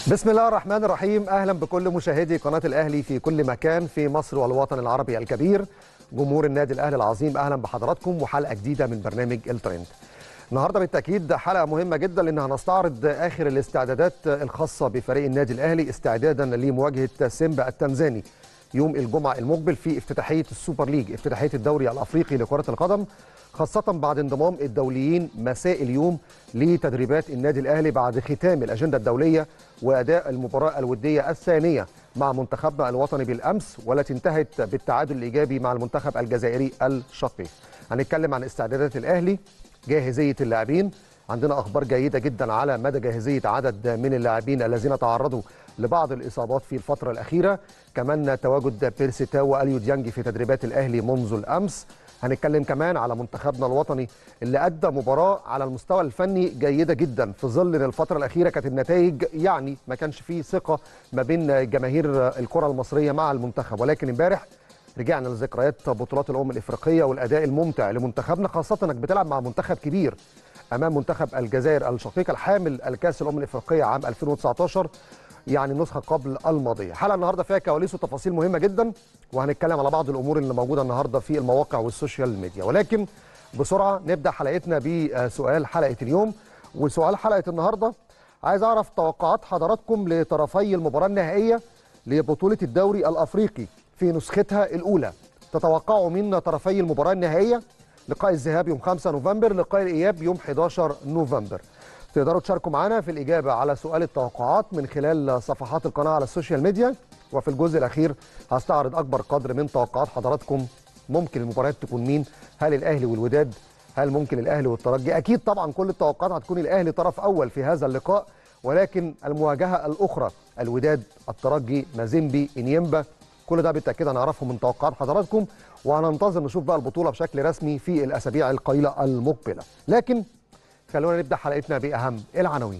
بسم الله الرحمن الرحيم اهلا بكل مشاهدي قناه الاهلي في كل مكان في مصر والوطن العربي الكبير جمهور النادي الاهلي العظيم اهلا بحضراتكم وحلقه جديده من برنامج الترند النهارده بالتاكيد حلقه مهمه جدا لان هنستعرض اخر الاستعدادات الخاصه بفريق النادي الاهلي استعدادا لمواجهه سيمبا التنزاني يوم الجمعه المقبل في افتتاحيه السوبر ليج افتتاحيه الدوري الافريقي لكره القدم خاصة بعد انضمام الدوليين مساء اليوم لتدريبات النادي الأهلي بعد ختام الأجندة الدولية وأداء المباراة الودية الثانية مع منتخبنا الوطني بالأمس والتي انتهت بالتعادل الإيجابي مع المنتخب الجزائري الشقيق هنتكلم عن استعدادات الأهلي جاهزية اللاعبين عندنا أخبار جيدة جدا على مدى جاهزية عدد من اللاعبين الذين تعرضوا لبعض الإصابات في الفترة الأخيرة كمان تواجد بيرسي تاو وأليو ديانج في تدريبات الأهلي منذ الأمس هنتكلم كمان على منتخبنا الوطني اللي ادى مباراه على المستوى الفني جيده جدا في ظل ان الفتره الاخيره كانت النتائج يعني ما كانش فيه ثقه ما بين جماهير الكره المصريه مع المنتخب ولكن امبارح رجعنا لذكريات بطولات الامم الافريقيه والاداء الممتع لمنتخبنا خاصه انك بتلعب مع منتخب كبير امام منتخب الجزائر الشقيقه الحامل الكاس الامم الافريقيه عام 2019 يعني النسخه قبل الماضيه حلقه النهارده فيها كواليس وتفاصيل مهمه جدا وهنتكلم على بعض الامور اللي موجوده النهارده في المواقع والسوشيال ميديا ولكن بسرعه نبدا حلقتنا بسؤال حلقه اليوم وسؤال حلقه النهارده عايز اعرف توقعات حضراتكم لطرفي المباراه النهائيه لبطوله الدوري الافريقي في نسختها الاولى تتوقعوا من طرفي المباراه النهائيه لقاء الذهاب يوم 5 نوفمبر لقاء الاياب يوم 11 نوفمبر تقدروا تشاركوا معنا في الإجابة على سؤال التوقعات من خلال صفحات القناة على السوشيال ميديا وفي الجزء الأخير هستعرض أكبر قدر من توقعات حضراتكم ممكن المباريات تكون مين هل الأهلي والوداد هل ممكن الأهلي والترجي أكيد طبعا كل التوقعات هتكون الأهلي طرف أول في هذا اللقاء ولكن المواجهة الأخرى الوداد الترجي مازيمبي إنيمبا كل ده بالتأكيد هنعرفه من توقعات حضراتكم وهننتظر نشوف بقى البطولة بشكل رسمي في الأسابيع القليلة المقبلة لكن خلونا نبدا حلقتنا باهم العناوين.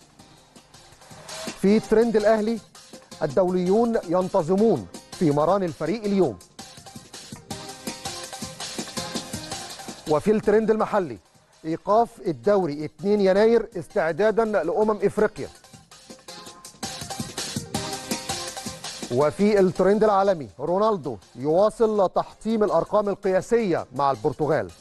في ترند الاهلي الدوليون ينتظمون في مران الفريق اليوم. وفي الترند المحلي ايقاف الدوري 2 يناير استعدادا لامم افريقيا. وفي الترند العالمي رونالدو يواصل تحطيم الارقام القياسيه مع البرتغال.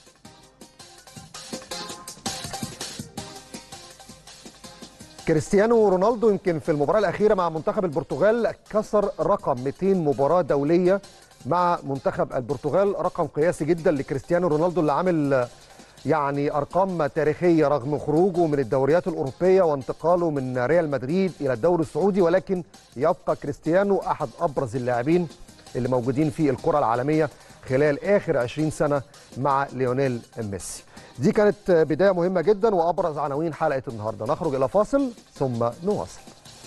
كريستيانو رونالدو يمكن في المباراة الأخيرة مع منتخب البرتغال كسر رقم 200 مباراة دولية مع منتخب البرتغال رقم قياسي جدا لكريستيانو رونالدو اللي عامل يعني أرقام تاريخية رغم خروجه من الدوريات الأوروبية وانتقاله من ريال مدريد إلى الدوري السعودي ولكن يبقى كريستيانو أحد أبرز اللاعبين اللي موجودين في الكرة العالمية خلال آخر 20 سنة مع ليونيل ميسي دي كانت بداية مهمة جدا وأبرز عناوين حلقة النهاردة نخرج إلى فاصل ثم نواصل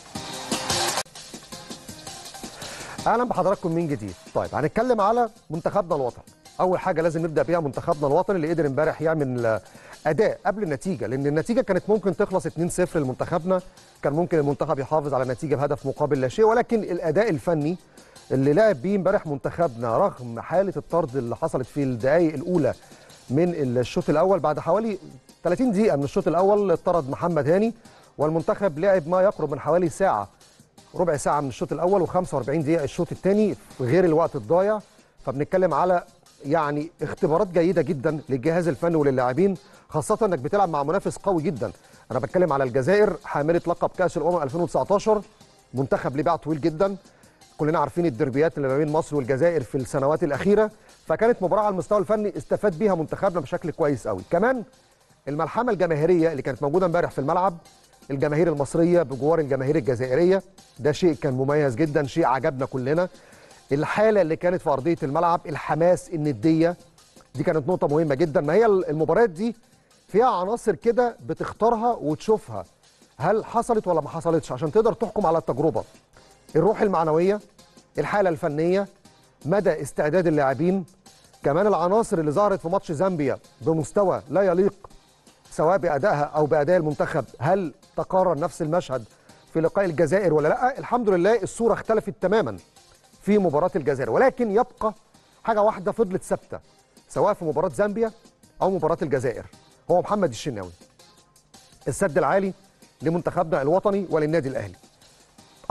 أهلا بحضراتكم من جديد طيب هنتكلم على منتخبنا الوطني أول حاجة لازم نبدأ بيها منتخبنا الوطني اللي قدر امبارح يعمل أداء قبل النتيجة لأن النتيجة كانت ممكن تخلص 2-0 لمنتخبنا كان ممكن المنتخب يحافظ على النتيجة بهدف مقابل لا شيء ولكن الأداء الفني اللي لعب بيه امبارح منتخبنا رغم حالة الطرد اللي حصلت في الدقائق الأولى من الشوط الاول بعد حوالي 30 دقيقه من الشوط الاول طرد محمد هاني والمنتخب لعب ما يقرب من حوالي ساعه ربع ساعه من الشوط الاول و45 دقيقه الشوط الثاني غير الوقت الضايع فبنتكلم على يعني اختبارات جيده جدا للجهاز الفني وللاعبين خاصه انك بتلعب مع منافس قوي جدا انا بتكلم على الجزائر حامله لقب كاس الامم 2019 منتخب ليه باع طويل جدا كلنا عارفين الدربيات اللي ما بين مصر والجزائر في السنوات الاخيره فكانت مباراه على المستوى الفني استفاد بيها منتخبنا بشكل كويس قوي كمان الملحمه الجماهيريه اللي كانت موجوده امبارح في الملعب الجماهير المصريه بجوار الجماهير الجزائريه ده شيء كان مميز جدا شيء عجبنا كلنا الحاله اللي كانت في ارضيه الملعب الحماس النديه دي كانت نقطه مهمه جدا ما هي المباريات دي فيها عناصر كده بتختارها وتشوفها هل حصلت ولا ما حصلتش عشان تقدر تحكم على التجربه الروح المعنويه الحاله الفنيه مدى استعداد اللاعبين كمان العناصر اللي ظهرت في ماتش زامبيا بمستوى لا يليق سواء بادائها او باداء المنتخب هل تكرر نفس المشهد في لقاء الجزائر ولا لا الحمد لله الصوره اختلفت تماما في مباراه الجزائر ولكن يبقى حاجه واحده فضلت ثابته سواء في مباراه زامبيا او مباراه الجزائر هو محمد الشناوي السد العالي لمنتخبنا الوطني وللنادي الاهلي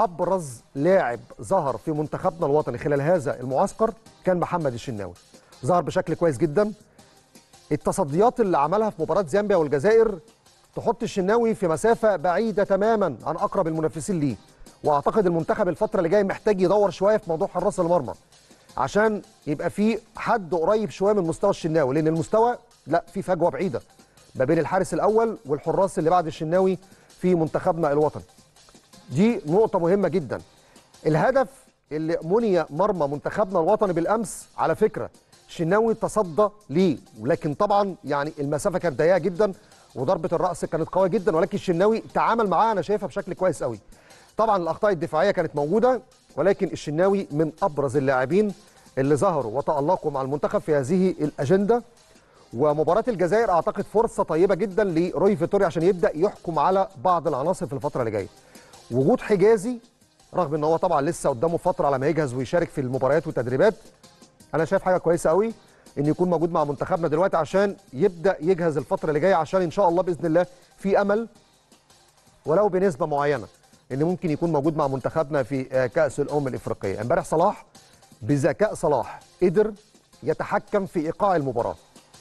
ابرز لاعب ظهر في منتخبنا الوطني خلال هذا المعسكر كان محمد الشناوي ظهر بشكل كويس جدا التصديات اللي عملها في مباراه زامبيا والجزائر تحط الشناوي في مسافه بعيده تماما عن اقرب المنافسين ليه واعتقد المنتخب الفتره اللي جايه محتاج يدور شويه في موضوع حراس المرمى عشان يبقى في حد قريب شويه من مستوى الشناوي لان المستوى لا في فجوه بعيده ما بين الحارس الاول والحراس اللي بعد الشناوي في منتخبنا الوطني دي نقطه مهمه جدا الهدف اللي مني مرمى منتخبنا الوطني بالامس على فكره الشناوي تصدى ليه ولكن طبعا يعني المسافه كانت ضيقه جدا وضربه الراس كانت قويه جدا ولكن الشناوي تعامل معاها انا شايفها بشكل كويس قوي طبعا الاخطاء الدفاعيه كانت موجوده ولكن الشناوي من ابرز اللاعبين اللي ظهروا وتالقوا مع المنتخب في هذه الاجنده ومباراه الجزائر اعتقد فرصه طيبه جدا لروي فيتوريا عشان يبدا يحكم على بعض العناصر في الفتره اللي جايه وجود حجازي رغم ان هو طبعا لسه قدامه فتره على ما يجهز ويشارك في المباريات والتدريبات انا شايف حاجه كويسه قوي ان يكون موجود مع منتخبنا دلوقتي عشان يبدا يجهز الفتره اللي جايه عشان ان شاء الله باذن الله في امل ولو بنسبه معينه ان ممكن يكون موجود مع منتخبنا في كاس الامم الافريقيه امبارح صلاح بذكاء صلاح قدر يتحكم في ايقاع المباراه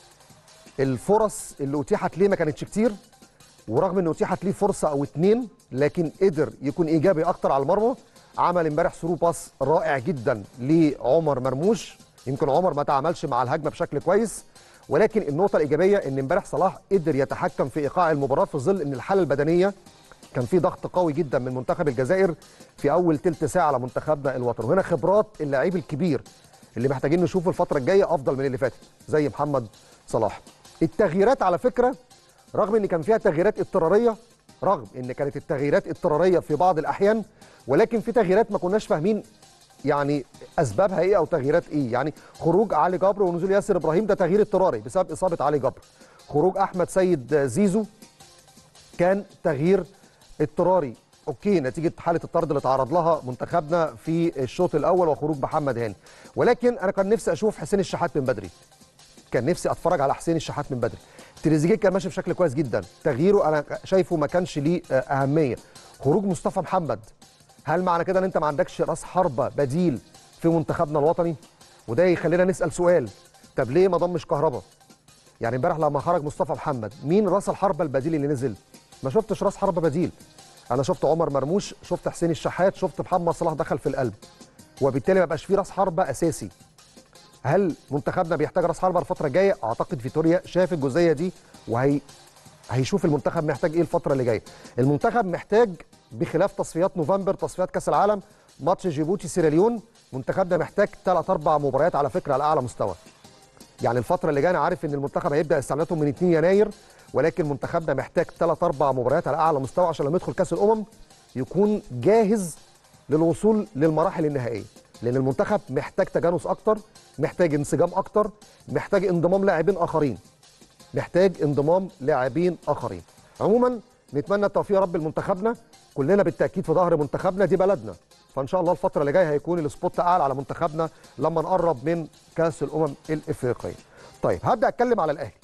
الفرص اللي اتيحت ليه ما كانتش كتير ورغم ان اتيحت ليه فرصه او اتنين لكن قدر يكون ايجابي اكتر على المرمى عمل امبارح ثرو باس رائع جدا لعمر مرموش يمكن عمر ما تعاملش مع الهجمه بشكل كويس ولكن النقطه الايجابيه ان امبارح صلاح قدر يتحكم في ايقاع المباراه في ظل ان الحاله البدنيه كان في ضغط قوي جدا من منتخب الجزائر في اول ثلث ساعه على منتخبنا الوطني وهنا خبرات اللاعب الكبير اللي محتاجين نشوفه الفتره الجايه افضل من اللي فاتت زي محمد صلاح التغييرات على فكره رغم ان كان فيها تغييرات اضطراريه رغم ان كانت التغييرات اضطراريه في بعض الاحيان ولكن في تغييرات ما كناش فاهمين يعني اسبابها ايه او تغييرات ايه يعني خروج علي جبر ونزول ياسر ابراهيم ده تغيير اضطراري بسبب اصابه علي جبر خروج احمد سيد زيزو كان تغيير اضطراري اوكي نتيجه حاله الطرد اللي تعرض لها منتخبنا في الشوط الاول وخروج محمد هاني ولكن انا كان نفسي اشوف حسين الشحات من بدري كان نفسي اتفرج على حسين الشحات من بدري تريزيجيه كان ماشي بشكل كويس جدا تغييره انا شايفه ما كانش ليه اهميه خروج مصطفى محمد هل معنى كده ان انت ما عندكش راس حربه بديل في منتخبنا الوطني وده يخلينا نسال سؤال طب ليه ما ضمش كهربا يعني امبارح لما خرج مصطفى محمد مين راس الحربه البديل اللي نزل ما شفتش راس حربه بديل انا شفت عمر مرموش شفت حسين الشحات شفت محمد صلاح دخل في القلب وبالتالي ما بقاش في راس حربه اساسي هل منتخبنا بيحتاج راس حربه الفتره الجايه اعتقد فيتوريا شاف الجزئيه دي وهي هيشوف المنتخب محتاج ايه الفتره اللي جايه المنتخب محتاج بخلاف تصفيات نوفمبر تصفيات كاس العالم ماتش جيبوتي سيراليون منتخبنا محتاج ثلاث اربع مباريات على فكره على اعلى مستوى يعني الفتره اللي جايه انا عارف ان المنتخب هيبدا استعداداته من 2 يناير ولكن منتخبنا محتاج ثلاث اربع مباريات على اعلى مستوى عشان لما يدخل كاس الامم يكون جاهز للوصول للمراحل النهائيه لان المنتخب محتاج تجانس اكتر محتاج انسجام اكتر محتاج انضمام لاعبين اخرين محتاج انضمام لاعبين اخرين عموما نتمنى التوفيق يا رب لمنتخبنا كلنا بالتاكيد في ظهر منتخبنا دي بلدنا فان شاء الله الفتره اللي جايه هيكون السبوت اعلى على منتخبنا لما نقرب من كاس الامم الافريقيه طيب هبدا اتكلم على الاهلي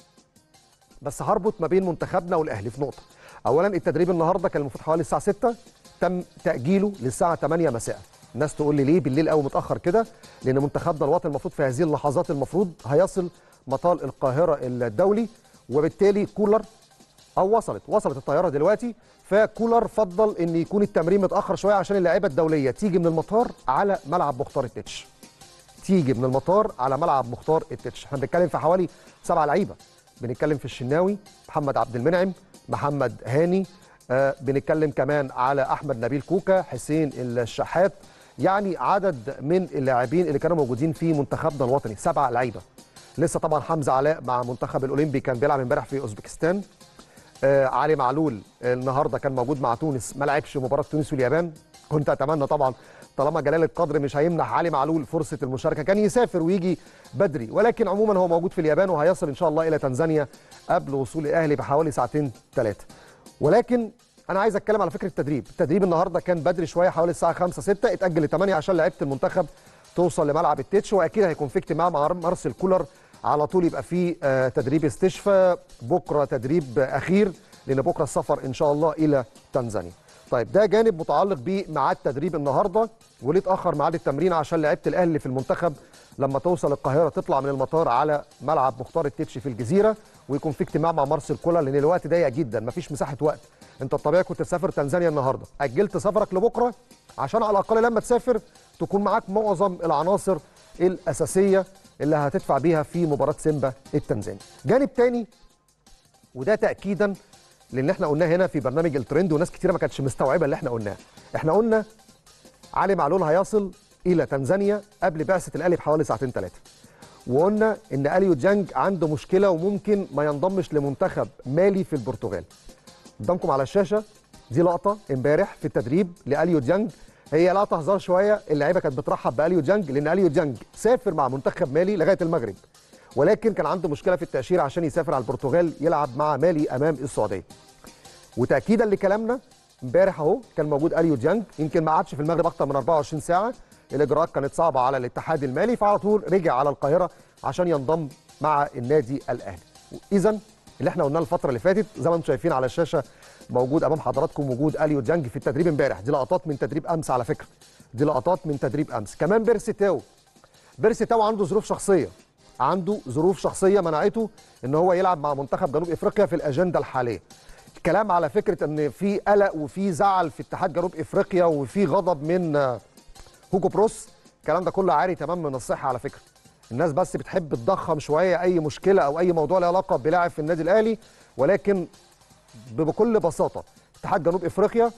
بس هربط ما بين منتخبنا والاهلي في نقطه اولا التدريب النهارده كان المفروض حوالي الساعه 6 تم تاجيله للساعه 8 مساء الناس تقول لي ليه بالليل قوي متاخر كده لان منتخبنا الوطني المفروض في هذه اللحظات المفروض هيصل مطار القاهره الدولي وبالتالي كولر او وصلت وصلت الطياره دلوقتي فكولر فضل ان يكون التمرين متاخر شويه عشان اللاعيبه الدوليه تيجي من المطار على ملعب مختار التتش تيجي من المطار على ملعب مختار التتش احنا بنتكلم في حوالي سبعه لعيبه بنتكلم في الشناوي محمد عبد المنعم محمد هاني آه بنتكلم كمان على احمد نبيل كوكا حسين الشحات يعني عدد من اللاعبين اللي كانوا موجودين في منتخبنا الوطني سبعه لعيبه لسه طبعا حمزه علاء مع منتخب الاولمبي كان بيلعب امبارح في اوزبكستان آه علي معلول النهارده كان موجود مع تونس ما لعبش مباراه تونس واليابان كنت اتمنى طبعا طالما جلال القدر مش هيمنح علي معلول فرصه المشاركه كان يسافر ويجي بدري ولكن عموما هو موجود في اليابان وهيصل ان شاء الله الى تنزانيا قبل وصول الاهلي بحوالي ساعتين ثلاثه ولكن انا عايز اتكلم على فكره التدريب التدريب النهارده كان بدري شويه حوالي الساعه 5 6 اتاجل ل 8 عشان لعيبه المنتخب توصل لملعب التتش واكيد هيكون في اجتماع مع مارسيل كولر على طول يبقى في آه تدريب استشفاء بكره تدريب اخير لان بكره السفر ان شاء الله الى تنزانيا طيب ده جانب متعلق بميعاد تدريب النهارده وليه اتاخر ميعاد التمرين عشان لعيبه الاهلي في المنتخب لما توصل القاهره تطلع من المطار على ملعب مختار التتش في الجزيره ويكون في اجتماع مع مارسيل كولر لان الوقت ضيق جدا مفيش مساحه وقت انت الطبيعي كنت تسافر تنزانيا النهارده اجلت سفرك لبكره عشان على الاقل لما تسافر تكون معاك معظم العناصر الاساسيه اللي هتدفع بيها في مباراه سيمبا التنزاني جانب تاني وده تاكيدا لان احنا قلناه هنا في برنامج الترند وناس كتيره ما كانتش مستوعبه اللي احنا قلناه احنا قلنا علي معلول هيصل الى تنزانيا قبل بعثه الاهلي بحوالي ساعتين ثلاثه وقلنا ان اليو جانج عنده مشكله وممكن ما ينضمش لمنتخب مالي في البرتغال قدامكم على الشاشه دي لقطه امبارح في التدريب لاليو جانج هي لقطه هزار شويه اللعيبه كانت بترحب باليو جانج لان اليو جانج سافر مع منتخب مالي لغايه المغرب ولكن كان عنده مشكله في التاشيره عشان يسافر على البرتغال يلعب مع مالي امام السعوديه وتاكيدا لكلامنا امبارح اهو كان موجود اليو جانج يمكن ما قعدش في المغرب اكتر من 24 ساعه الاجراءات كانت صعبه على الاتحاد المالي فعلى طول رجع على القاهره عشان ينضم مع النادي الاهلي اذا اللي احنا قلناه الفتره اللي فاتت زي ما انتم شايفين على الشاشه موجود امام حضراتكم وجود اليو جانج في التدريب امبارح دي لقطات من تدريب امس على فكره دي لقطات من تدريب امس كمان بيرسي تاو بيرسي تاو عنده ظروف شخصيه عنده ظروف شخصيه منعته ان هو يلعب مع منتخب جنوب افريقيا في الاجنده الحاليه الكلام على فكره ان في قلق وفي زعل في اتحاد جنوب افريقيا وفي غضب من هوجو بروس الكلام ده كله عاري تمام من الصحه على فكره الناس بس بتحب تضخم شويه اي مشكله او اي موضوع له علاقه بلاعب في النادي الاهلي ولكن بكل بساطه اتحاد جنوب افريقيا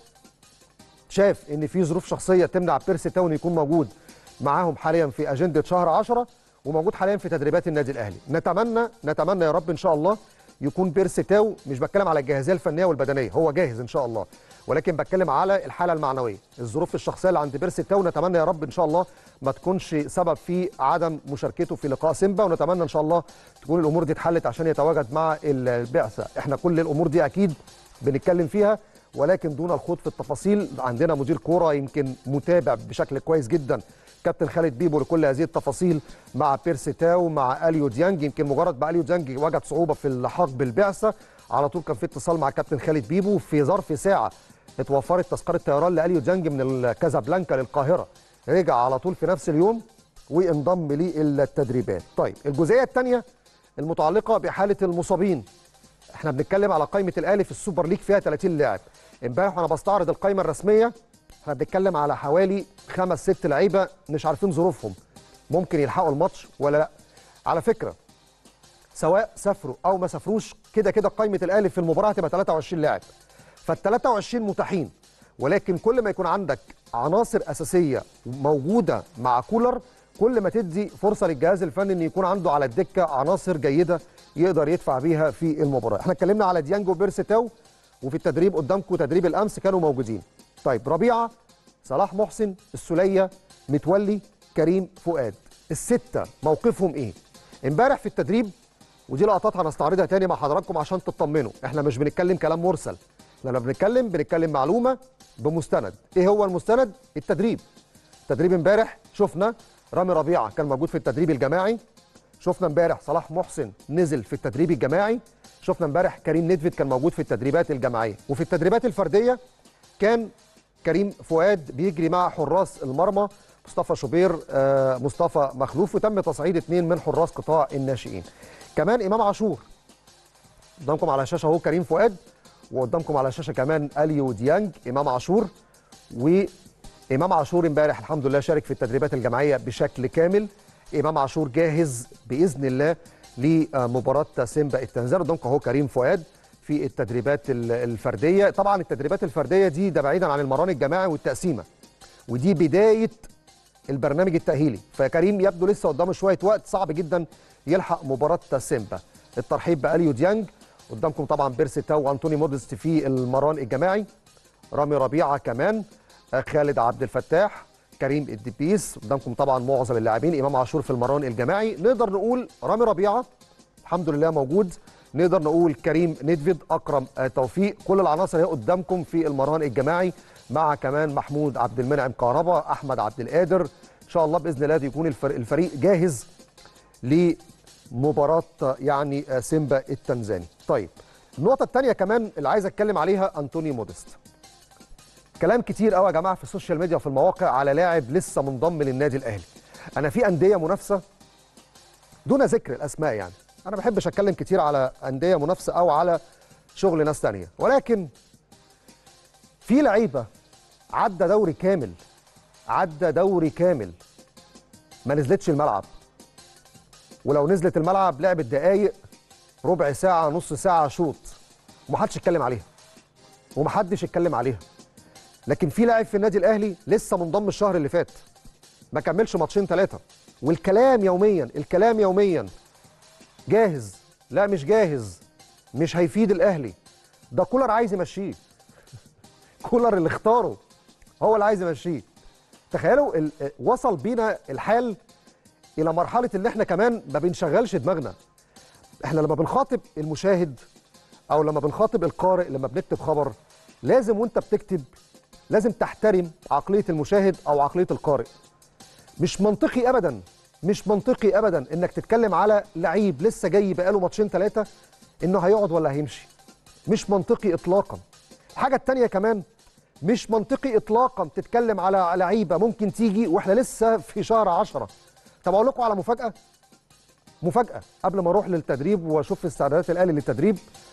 شاف ان في ظروف شخصيه تمنع بيرسي تاون يكون موجود معاهم حاليا في اجنده شهر 10 وموجود حاليا في تدريبات النادي الاهلي نتمنى نتمنى يا رب ان شاء الله يكون بيرسي تاو مش بتكلم على الجاهزيه الفنيه والبدنيه هو جاهز ان شاء الله ولكن بتكلم على الحاله المعنويه الظروف الشخصيه اللي عند بيرسي تاو نتمنى يا رب ان شاء الله ما تكونش سبب في عدم مشاركته في لقاء سيمبا ونتمنى ان شاء الله تكون الامور دي اتحلت عشان يتواجد مع البعثه احنا كل الامور دي اكيد بنتكلم فيها ولكن دون الخوض في التفاصيل عندنا مدير كوره يمكن متابع بشكل كويس جدا كابتن خالد بيبو لكل هذه التفاصيل مع بيرسي تاو مع اليو ديانج يمكن مجرد ما اليو ديانج وجد صعوبه في اللحاق بالبعثه على طول كان في اتصال مع كابتن خالد بيبو في ظرف ساعه اتوفرت تذكره طيران لاليو ديانج من كازابلانكا للقاهره رجع على طول في نفس اليوم وانضم للتدريبات طيب الجزئيه الثانيه المتعلقه بحاله المصابين احنا بنتكلم على قائمه الاهلي في السوبر ليج فيها 30 لاعب امبارح وانا بستعرض القائمه الرسميه احنا بنتكلم على حوالي خمس ست لعيبه مش عارفين ظروفهم ممكن يلحقوا الماتش ولا لا على فكره سواء سافروا او ما سافروش كده كده قائمه الاهلي في المباراه هتبقى 23 لاعب فال 23 متاحين ولكن كل ما يكون عندك عناصر اساسيه موجوده مع كولر كل ما تدي فرصه للجهاز الفني ان يكون عنده على الدكه عناصر جيده يقدر يدفع بيها في المباراه احنا اتكلمنا على ديانجو بيرسي تاو وفي التدريب قدامكم تدريب الامس كانوا موجودين طيب ربيعه صلاح محسن السوليه متولي كريم فؤاد السته موقفهم ايه امبارح في التدريب ودي لقطات هنستعرضها تاني مع حضراتكم عشان تطمنوا احنا مش بنتكلم كلام مرسل لما بنتكلم بنتكلم معلومه بمستند ايه هو المستند التدريب تدريب امبارح شفنا رامي ربيعه كان موجود في التدريب الجماعي شفنا امبارح صلاح محسن نزل في التدريب الجماعي شفنا امبارح كريم نيدفيد كان موجود في التدريبات الجماعيه وفي التدريبات الفرديه كان كريم فؤاد بيجري مع حراس المرمى مصطفى شوبير آه مصطفى مخلوف وتم تصعيد اثنين من حراس قطاع الناشئين كمان امام عاشور قدامكم على الشاشه اهو كريم فؤاد وقدامكم على الشاشه كمان اليو ديانج امام عاشور وامام عاشور امبارح الحمد لله شارك في التدريبات الجماعيه بشكل كامل امام عاشور جاهز باذن الله لمباراه سيمبا التنزاني قدامكم اهو كريم فؤاد في التدريبات الفرديه طبعا التدريبات الفرديه دي ده بعيدا عن المران الجماعي والتقسيمه ودي بدايه البرنامج التاهيلي فكريم يبدو لسه قدامه شويه وقت صعب جدا يلحق مباراه سيمبا الترحيب باليو ديانج قدامكم طبعا بيرسي تاو وانتوني مودست في المران الجماعي رامي ربيعه كمان خالد عبد الفتاح كريم الدبيس قدامكم طبعا معظم اللاعبين امام عاشور في المران الجماعي نقدر نقول رامي ربيعه الحمد لله موجود نقدر نقول كريم ندفيد اكرم توفيق كل العناصر هي قدامكم في المران الجماعي مع كمان محمود عبد المنعم كهربا احمد عبد القادر ان شاء الله باذن الله يكون الفريق جاهز لمباراه يعني سيمبا التنزاني طيب النقطه الثانيه كمان اللي عايز اتكلم عليها انتوني مودست كلام كتير قوي يا جماعه في السوشيال ميديا وفي المواقع على لاعب لسه منضم للنادي الاهلي انا في انديه منافسه دون ذكر الاسماء يعني انا ما بحبش اتكلم كتير على انديه منافسه او على شغل ناس تانية ولكن في لعيبه عدى دوري كامل عدى دوري كامل ما نزلتش الملعب ولو نزلت الملعب لعبت دقايق ربع ساعه نص ساعه شوط ومحدش يتكلم عليها ومحدش يتكلم عليها لكن في لاعب في النادي الاهلي لسه منضم الشهر اللي فات ما كملش ماتشين ثلاثه والكلام يوميا الكلام يوميا جاهز لا مش جاهز مش هيفيد الاهلي ده كولر عايز يمشيه كولر اللي اختاره هو اللي عايز يمشيه تخيلوا ال- وصل بينا الحال الى مرحله ان احنا كمان ما بنشغلش دماغنا احنا لما بنخاطب المشاهد او لما بنخاطب القارئ لما بنكتب خبر لازم وانت بتكتب لازم تحترم عقليه المشاهد او عقليه القارئ مش منطقي ابدا مش منطقي ابدا انك تتكلم على لعيب لسه جاي بقاله ماتشين ثلاثه انه هيقعد ولا هيمشي مش منطقي اطلاقا الحاجه الثانيه كمان مش منطقي اطلاقا تتكلم على لعيبه ممكن تيجي واحنا لسه في شهر عشرة طب اقول لكم على مفاجاه مفاجاه قبل ما اروح للتدريب واشوف استعدادات الاهلي للتدريب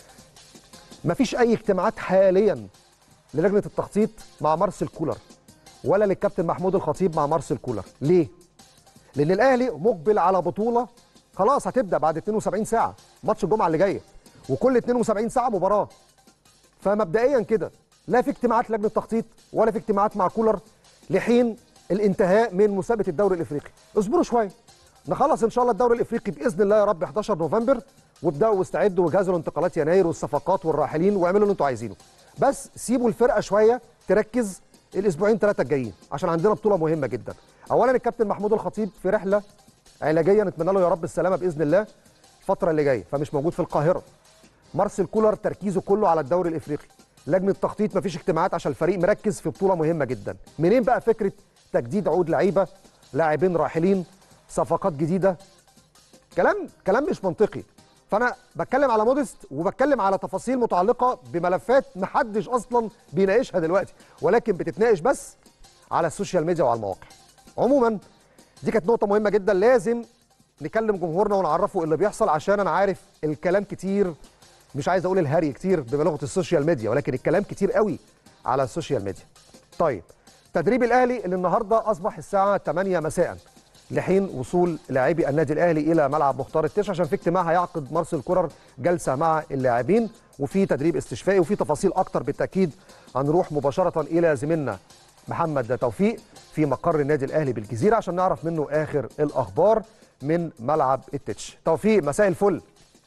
مفيش اي اجتماعات حاليا للجنه التخطيط مع مارسيل كولر ولا للكابتن محمود الخطيب مع مارسيل كولر ليه لان الاهلي مقبل على بطوله خلاص هتبدا بعد 72 ساعه ماتش الجمعه اللي جايه وكل 72 ساعه مباراه فمبدئيا كده لا في اجتماعات لجنه تخطيط ولا في اجتماعات مع كولر لحين الانتهاء من مسابقه الدوري الافريقي اصبروا شويه نخلص ان شاء الله الدوري الافريقي باذن الله يا رب 11 نوفمبر وابداوا واستعدوا وجهزوا لانتقالات يناير والصفقات والراحلين واعملوا اللي انتوا عايزينه بس سيبوا الفرقه شويه تركز الاسبوعين ثلاثه الجايين عشان عندنا بطوله مهمه جدا اولا الكابتن محمود الخطيب في رحله علاجيه نتمنى له يا رب السلامه باذن الله الفتره اللي جايه فمش موجود في القاهره مارسيل كولر تركيزه كله على الدوري الافريقي لجنه تخطيط مفيش اجتماعات عشان الفريق مركز في بطوله مهمه جدا منين بقى فكره تجديد عقود لعيبه لاعبين راحلين صفقات جديده كلام كلام مش منطقي فانا بتكلم على موديست وبتكلم على تفاصيل متعلقه بملفات محدش اصلا بيناقشها دلوقتي ولكن بتتناقش بس على السوشيال ميديا وعلى المواقع عموما دي كانت نقطه مهمه جدا لازم نكلم جمهورنا ونعرفه اللي بيحصل عشان انا عارف الكلام كتير مش عايز اقول الهري كتير بلغه السوشيال ميديا ولكن الكلام كتير قوي على السوشيال ميديا طيب تدريب الاهلي اللي النهارده اصبح الساعه 8 مساء لحين وصول لاعبي النادي الاهلي الى ملعب مختار التش عشان في اجتماع هيعقد مارسيل كولر جلسه مع اللاعبين وفي تدريب استشفائي وفي تفاصيل اكتر بالتاكيد هنروح مباشره الى زميلنا محمد توفيق في مقر النادي الاهلي بالجزيره عشان نعرف منه اخر الاخبار من ملعب التتش توفيق مساء الفل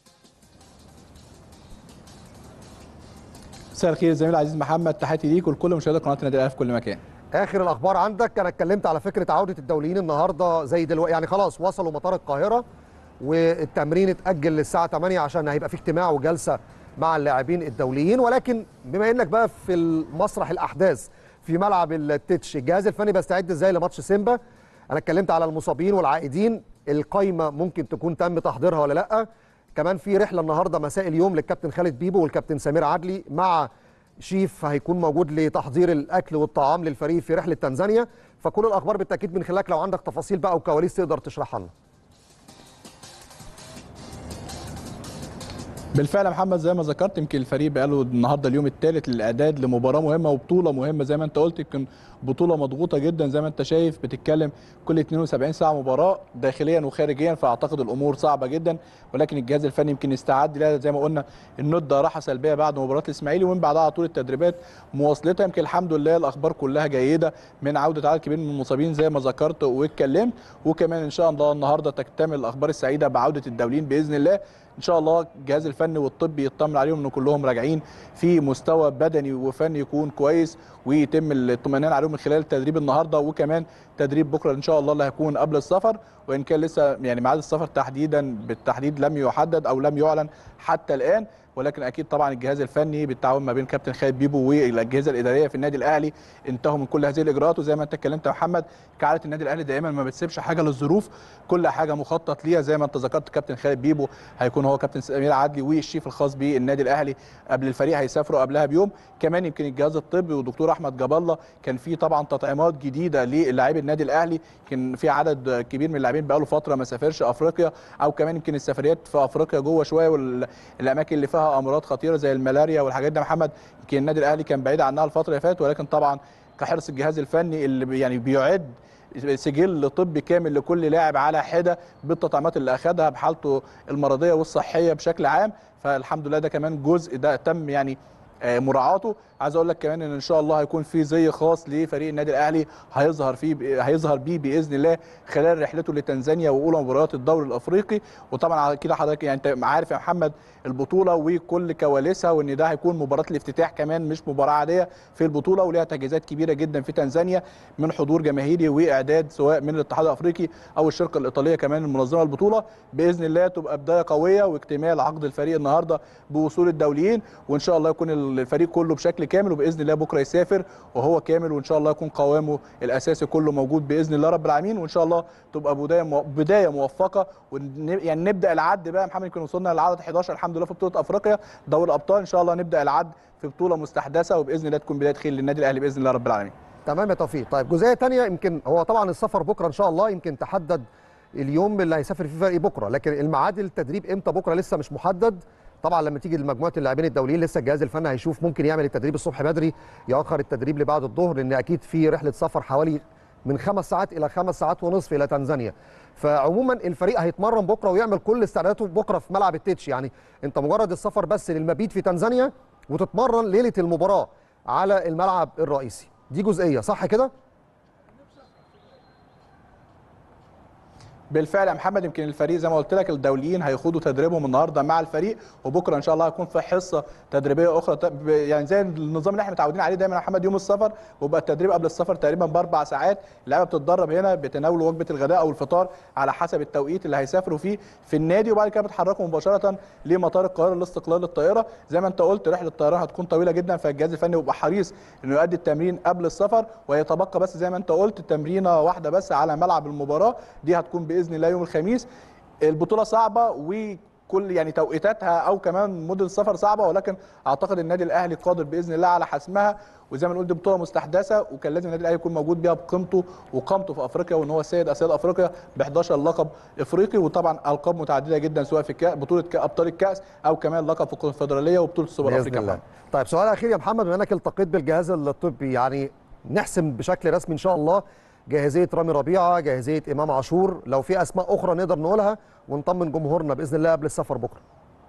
مساء الخير زميل العزيز محمد تحياتي ليك ولكل مشاهدي قناه النادي الاهلي في كل مكان اخر الاخبار عندك انا اتكلمت على فكره عوده الدوليين النهارده زي دلوقتي يعني خلاص وصلوا مطار القاهره والتمرين اتاجل للساعه 8 عشان هيبقى في اجتماع وجلسه مع اللاعبين الدوليين ولكن بما انك بقى في المسرح الاحداث في ملعب التتش الجهاز الفني بيستعد ازاي لماتش سيمبا انا اتكلمت على المصابين والعائدين القايمه ممكن تكون تم تحضيرها ولا لا كمان في رحله النهارده مساء اليوم للكابتن خالد بيبو والكابتن سمير عدلي مع شيف هيكون موجود لتحضير الاكل والطعام للفريق في رحله تنزانيا فكل الاخبار بالتاكيد من خلالك لو عندك تفاصيل بقى وكواليس تقدر تشرحها لنا بالفعل يا محمد زي ما ذكرت يمكن الفريق بقاله النهارده اليوم الثالث للاعداد لمباراه مهمه وبطوله مهمه زي ما انت قلت يمكن بطوله مضغوطه جدا زي ما انت شايف بتتكلم كل 72 ساعه مباراه داخليا وخارجيا فاعتقد الامور صعبه جدا ولكن الجهاز الفني يمكن استعد لها زي ما قلنا النده راحه سلبيه بعد مباراه الاسماعيلي ومن بعدها على طول التدريبات مواصلتها يمكن الحمد لله الاخبار كلها جيده من عوده عدد كبير من المصابين زي ما ذكرت واتكلمت وكمان ان شاء الله النهارده تكتمل الاخبار السعيده بعوده الدوليين باذن الله ان شاء الله الجهاز الفني والطبي يطمن عليهم ان كلهم راجعين في مستوى بدني وفني يكون كويس ويتم الاطمئنان عليهم من خلال التدريب النهارده وكمان تدريب بكره ان شاء الله اللي هيكون قبل السفر وان كان لسه يعني ميعاد السفر تحديدا بالتحديد لم يحدد او لم يعلن حتى الان ولكن اكيد طبعا الجهاز الفني بالتعاون ما بين كابتن خالد بيبو والاجهزه الاداريه في النادي الاهلي انتهوا من كل هذه الاجراءات وزي ما انت اتكلمت يا محمد كعاده النادي الاهلي دائما ما بتسيبش حاجه للظروف كل حاجه مخطط ليها زي ما انت ذكرت كابتن خالد بيبو هيكون هو كابتن سمير عدلي والشيف الخاص بالنادي الاهلي قبل الفريق هيسافروا قبلها بيوم كمان يمكن الجهاز الطبي ودكتور احمد جاب الله كان في طبعا تطعيمات جديده للاعبي النادي الاهلي كان في عدد كبير من اللاعبين بقاله فتره ما سافرش افريقيا او كمان يمكن السفريات في افريقيا جوه شويه والاماكن اللي فيها امراض خطيره زي الملاريا والحاجات دي محمد يمكن النادي الاهلي كان بعيد عنها الفتره اللي فاتت ولكن طبعا كحرص الجهاز الفني اللي يعني بيعد سجل طبي كامل لكل لاعب على حده بالتطعيمات اللي اخذها بحالته المرضيه والصحيه بشكل عام فالحمد لله ده كمان جزء ده تم يعني مراعاته عايز اقول لك كمان ان ان شاء الله هيكون في زي خاص لفريق النادي الاهلي هيظهر فيه هيظهر بيه باذن الله خلال رحلته لتنزانيا واولى مباريات الدوري الافريقي وطبعا كده حضرتك يعني انت عارف يا محمد البطوله وكل كواليسها وان ده هيكون مباراه الافتتاح كمان مش مباراه عاديه في البطوله وليها تجهيزات كبيره جدا في تنزانيا من حضور جماهيري واعداد سواء من الاتحاد الافريقي او الشركه الايطاليه كمان المنظمه البطوله باذن الله تبقى بدايه قويه واكتمال عقد الفريق النهارده بوصول الدوليين وان شاء الله يكون الفريق كله بشكل كامل وباذن الله بكره يسافر وهو كامل وان شاء الله يكون قوامه الاساسي كله موجود باذن الله رب العالمين وان شاء الله تبقى بدايه بدايه موفقه يعني نبدا العد بقى محمد يمكن وصلنا للعدد 11 الحمد لله في بطوله افريقيا دوري الابطال ان شاء الله نبدا العد في بطوله مستحدثه وباذن الله تكون بدايه خير للنادي الاهلي باذن الله رب العالمين تمام يا توفيق طيب جزئيه ثانيه يمكن هو طبعا السفر بكره ان شاء الله يمكن تحدد اليوم اللي هيسافر فيه فريق بكره لكن الميعاد التدريب امتى بكره لسه مش محدد طبعا لما تيجي لمجموعه اللاعبين الدوليين لسه الجهاز الفني هيشوف ممكن يعمل التدريب الصبح بدري ياخر التدريب لبعد الظهر لان اكيد في رحله سفر حوالي من خمس ساعات الى خمس ساعات ونصف الى تنزانيا فعموما الفريق هيتمرن بكره ويعمل كل استعداداته بكره في ملعب التتش يعني انت مجرد السفر بس للمبيت في تنزانيا وتتمرن ليله المباراه على الملعب الرئيسي دي جزئيه صح كده بالفعل يا محمد يمكن الفريق زي ما قلت لك الدوليين هيخوضوا تدريبهم النهارده مع الفريق وبكره ان شاء الله هيكون في حصه تدريبيه اخرى يعني زي النظام اللي احنا متعودين عليه دايما يا محمد يوم السفر ويبقى التدريب قبل السفر تقريبا باربع ساعات اللعيبه بتتدرب هنا بتناولوا وجبه الغداء او الفطار على حسب التوقيت اللي هيسافروا فيه في النادي وبعد كده بيتحركوا مباشره لمطار القاهره لاستقلال الطائره زي ما انت قلت رحله الطيران هتكون طويله جدا فالجهاز الفني يبقى حريص انه يؤدي التمرين قبل السفر ويتبقى بس زي ما انت قلت تمرينه واحده بس على ملعب المباراه دي هتكون باذن الله يوم الخميس البطوله صعبه وكل يعني توقيتاتها او كمان مده السفر صعبه ولكن اعتقد النادي الاهلي قادر باذن الله على حسمها وزي ما نقول دي بطوله مستحدثه وكان لازم النادي الاهلي يكون موجود بيها بقيمته وقامته في افريقيا وان هو سيد اسياد افريقيا ب 11 لقب افريقي وطبعا القاب متعدده جدا سواء في كأ... بطوله كأ... ابطال الكاس او كمان لقب في الكونفدراليه وبطوله السوبر افريقيا الله. طيب سؤال اخير يا محمد بما انك التقيت بالجهاز الطبي يعني نحسم بشكل رسمي ان شاء الله جاهزيه رامي ربيعه جاهزيه امام عاشور لو في اسماء اخرى نقدر نقولها ونطمن جمهورنا باذن الله قبل السفر بكره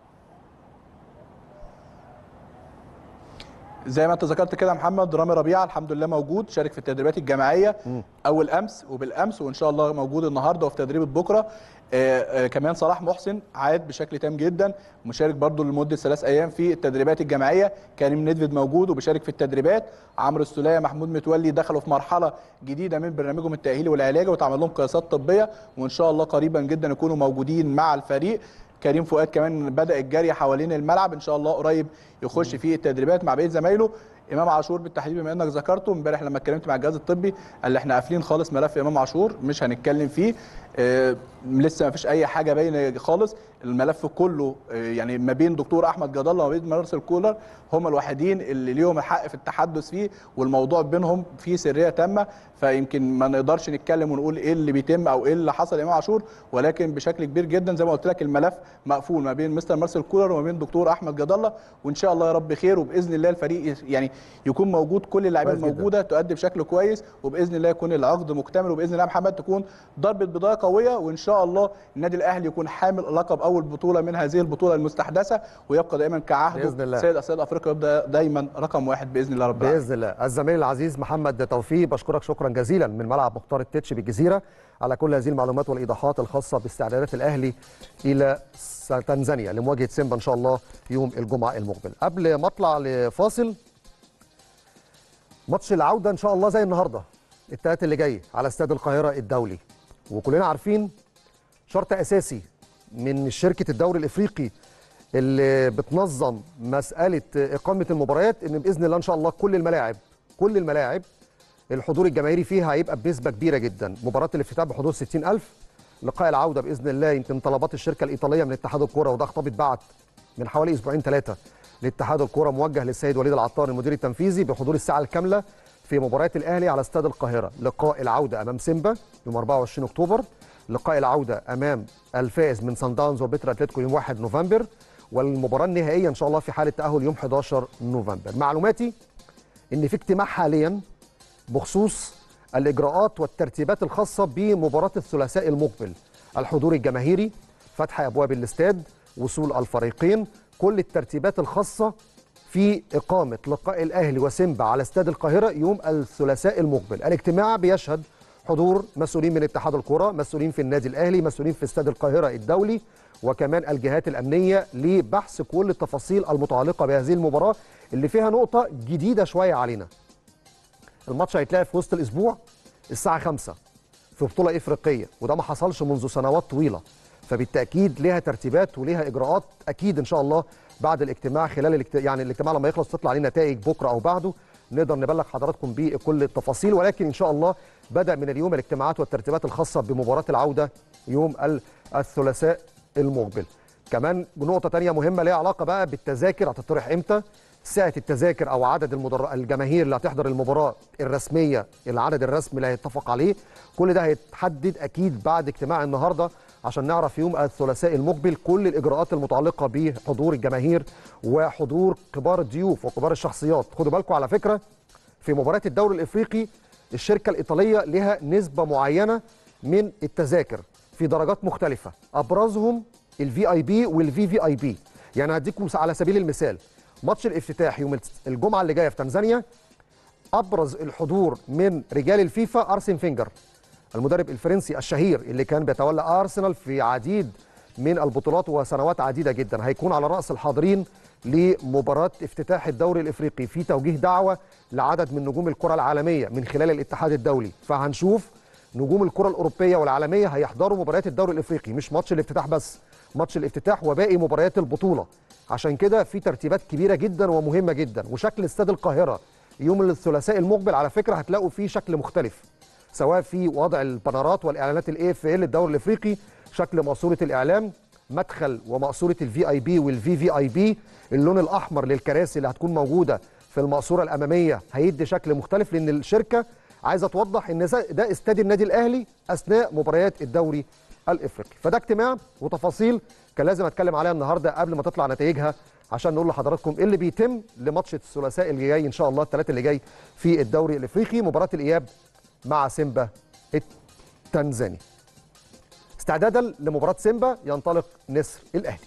زي ما انت ذكرت كده محمد رامي ربيعه الحمد لله موجود شارك في التدريبات الجماعيه م. اول امس وبالامس وان شاء الله موجود النهارده وفي تدريب بكره آه آه كمان صلاح محسن عاد بشكل تام جدا مشارك برضه لمده ثلاث ايام في التدريبات الجماعيه كريم ندفد موجود وبيشارك في التدريبات عمرو السوليه محمود متولي دخلوا في مرحله جديده من برنامجهم التاهيلي والعلاجي وتعمل لهم قياسات طبيه وان شاء الله قريبا جدا يكونوا موجودين مع الفريق كريم فؤاد كمان بدا الجري حوالين الملعب ان شاء الله قريب يخش في التدريبات مع بقيه زمايله امام عاشور بالتحديد بما انك ذكرته امبارح لما اتكلمت مع الجهاز الطبي قال لي احنا قافلين خالص ملف امام عاشور مش هنتكلم فيه آه لسه ما فيش اي حاجه باينه خالص الملف كله آه يعني ما بين دكتور احمد جد الله وما بين مارسيل كولر هم الوحيدين اللي ليهم الحق في التحدث فيه والموضوع بينهم فيه سريه تامه فيمكن ما نقدرش نتكلم ونقول ايه اللي بيتم او ايه اللي حصل امام عاشور ولكن بشكل كبير جدا زي ما قلت لك الملف مقفول ما بين مستر مارسيل كولر وما بين دكتور احمد جد الله وان شاء الله يا رب خير وباذن الله الفريق يعني يكون موجود كل اللاعبين الموجوده تؤدي بشكل كويس وباذن الله يكون العقد مكتمل وباذن الله محمد تكون ضربه بدايه قويه وان شاء الله النادي الاهلي يكون حامل لقب اول بطوله من هذه البطوله المستحدثه ويبقى دائما كعهده سيد اسياد افريقيا يبدا دايما رقم واحد باذن الله رب باذن الله الزميل العزيز محمد توفيق بشكرك شكرا جزيلا من ملعب مختار التتش بالجزيره على كل هذه المعلومات والايضاحات الخاصه باستعدادات الاهلي الى تنزانيا لمواجهه سيمبا ان شاء الله يوم الجمعه المقبل قبل ما اطلع لفاصل ماتش العوده ان شاء الله زي النهارده الثلاث اللي جاي على استاد القاهره الدولي وكلنا عارفين شرط اساسي من شركه الدوري الافريقي اللي بتنظم مساله اقامه المباريات ان باذن الله ان شاء الله كل الملاعب كل الملاعب الحضور الجماهيري فيها هيبقى بنسبه كبيره جدا مباراه الافتتاح بحضور 60000 لقاء العوده باذن الله يمكن طلبات الشركه الايطاليه من اتحاد الكوره وده خطاب اتبعت من حوالي اسبوعين ثلاثه لاتحاد الكوره موجه للسيد وليد العطار المدير التنفيذي بحضور الساعه الكامله في مباريات الاهلي على استاد القاهره لقاء العوده امام سيمبا يوم 24 اكتوبر لقاء العوده امام الفائز من سان داونز وبتر اتلتيكو يوم 1 نوفمبر والمباراه النهائيه ان شاء الله في حاله تاهل يوم 11 نوفمبر معلوماتي ان في اجتماع حاليا بخصوص الاجراءات والترتيبات الخاصه بمباراه الثلاثاء المقبل الحضور الجماهيري فتح ابواب الاستاد وصول الفريقين كل الترتيبات الخاصه في اقامه لقاء الاهلي وسيمبا على استاد القاهره يوم الثلاثاء المقبل الاجتماع بيشهد حضور مسؤولين من اتحاد الكره مسؤولين في النادي الاهلي مسؤولين في استاد القاهره الدولي وكمان الجهات الامنيه لبحث كل التفاصيل المتعلقه بهذه المباراه اللي فيها نقطه جديده شويه علينا الماتش هيتلعب في وسط الاسبوع الساعه 5 في بطوله افريقيه وده ما حصلش منذ سنوات طويله فبالتاكيد ليها ترتيبات وليها اجراءات اكيد ان شاء الله بعد الاجتماع خلال الاجت... يعني الاجتماع لما يخلص تطلع عليه نتائج بكره او بعده نقدر نبلغ حضراتكم بكل التفاصيل ولكن ان شاء الله بدا من اليوم الاجتماعات والترتيبات الخاصه بمباراه العوده يوم الثلاثاء المقبل كمان نقطه تانية مهمه ليها علاقه بقى بالتذاكر هتطرح امتى سعه التذاكر او عدد المدر... الجماهير اللي هتحضر المباراه الرسميه العدد الرسمي اللي هيتفق عليه كل ده هيتحدد اكيد بعد اجتماع النهارده عشان نعرف يوم الثلاثاء المقبل كل الاجراءات المتعلقه بحضور الجماهير وحضور كبار الضيوف وكبار الشخصيات خدوا بالكم على فكره في مباراه الدوري الافريقي الشركه الايطاليه لها نسبه معينه من التذاكر في درجات مختلفه ابرزهم الفي اي بي والفي في اي بي يعني هديكم على سبيل المثال ماتش الافتتاح يوم الجمعه اللي جايه في تنزانيا ابرز الحضور من رجال الفيفا ارسن فينجر المدرب الفرنسي الشهير اللي كان بيتولى ارسنال في عديد من البطولات وسنوات عديده جدا هيكون على راس الحاضرين لمباراه افتتاح الدوري الافريقي في توجيه دعوه لعدد من نجوم الكره العالميه من خلال الاتحاد الدولي فهنشوف نجوم الكره الاوروبيه والعالميه هيحضروا مباريات الدوري الافريقي مش ماتش الافتتاح بس ماتش الافتتاح وباقي مباريات البطوله عشان كده في ترتيبات كبيره جدا ومهمه جدا وشكل استاد القاهره يوم الثلاثاء المقبل على فكره هتلاقوا فيه شكل مختلف سواء في وضع البنرات والاعلانات الاي اف ال الدوري الافريقي شكل ماسوره الاعلام مدخل وماسوره الفي اي بي والفي في اي بي اللون الاحمر للكراسي اللي هتكون موجوده في الماسوره الاماميه هيدي شكل مختلف لان الشركه عايزه توضح ان ده استاد النادي الاهلي اثناء مباريات الدوري الافريقي فده اجتماع وتفاصيل كان لازم اتكلم عليها النهارده قبل ما تطلع نتائجها عشان نقول لحضراتكم ايه اللي بيتم لماتش الثلاثاء اللي جاي ان شاء الله الثلاث اللي جاي في الدوري الافريقي مباراه الاياب مع سيمبا التنزاني استعدادا لمباراه سيمبا ينطلق نسر الاهلي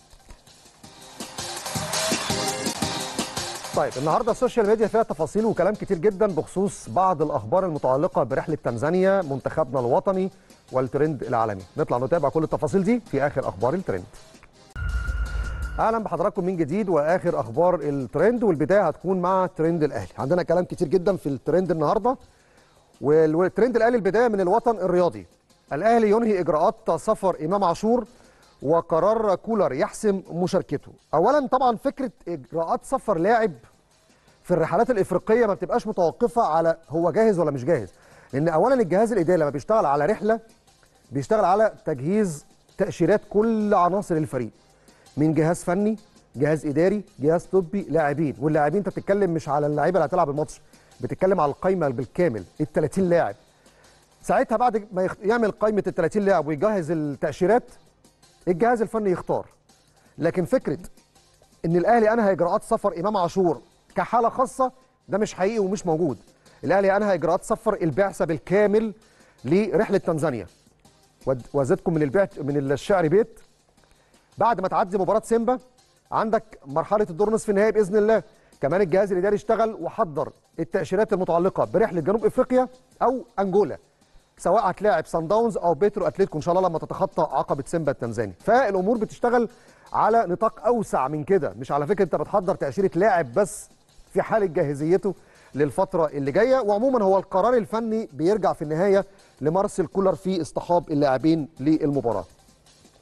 طيب النهارده السوشيال ميديا فيها تفاصيل وكلام كتير جدا بخصوص بعض الاخبار المتعلقه برحله تنزانيا منتخبنا الوطني والترند العالمي نطلع نتابع كل التفاصيل دي في اخر اخبار الترند اهلا بحضراتكم من جديد واخر اخبار الترند والبدايه هتكون مع ترند الاهلي عندنا كلام كتير جدا في الترند النهارده والترند الاهلي البدايه من الوطن الرياضي الاهلي ينهي اجراءات سفر امام عاشور وقرار كولر يحسم مشاركته اولا طبعا فكره اجراءات سفر لاعب في الرحلات الافريقيه ما بتبقاش متوقفه على هو جاهز ولا مش جاهز لان اولا الجهاز الاداري لما بيشتغل على رحله بيشتغل على تجهيز تاشيرات كل عناصر الفريق من جهاز فني جهاز اداري جهاز طبي لاعبين واللاعبين انت بتتكلم مش على اللعيبه اللي هتلعب الماتش بتتكلم على القايمه بالكامل ال 30 لاعب ساعتها بعد ما يعمل قائمه ال 30 لاعب ويجهز التاشيرات الجهاز الفني يختار لكن فكره ان الاهلي انهى اجراءات سفر امام عاشور كحاله خاصه ده مش حقيقي ومش موجود الاهلي انهى اجراءات سفر البعثه بالكامل لرحله تنزانيا وزدكم من البعث من الشعر بيت بعد ما تعدي مباراه سيمبا عندك مرحله الدور نصف النهائي باذن الله كمان الجهاز الاداري اشتغل وحضر التاشيرات المتعلقه برحله جنوب افريقيا او انجولا سواء هتلاعب سان داونز او بيترو اتلتيكو ان شاء الله لما تتخطى عقبه سيمبا التنزاني فالامور بتشتغل على نطاق اوسع من كده مش على فكره انت بتحضر تاشيره لاعب بس في حاله جاهزيته للفتره اللي جايه وعموما هو القرار الفني بيرجع في النهايه لمارسيل كولر في اصطحاب اللاعبين للمباراه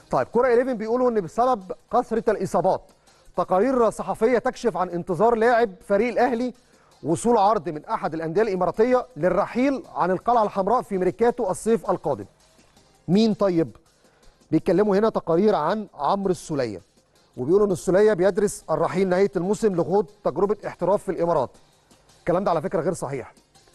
طيب كرة 11 بيقولوا ان بسبب كثره الاصابات تقارير صحفيه تكشف عن انتظار لاعب فريق الاهلي وصول عرض من احد الانديه الاماراتيه للرحيل عن القلعه الحمراء في ميركاتو الصيف القادم. مين طيب؟ بيتكلموا هنا تقارير عن عمرو السوليه وبيقولوا ان السوليه بيدرس الرحيل نهايه الموسم لخوض تجربه احتراف في الامارات. الكلام ده على فكره غير صحيح.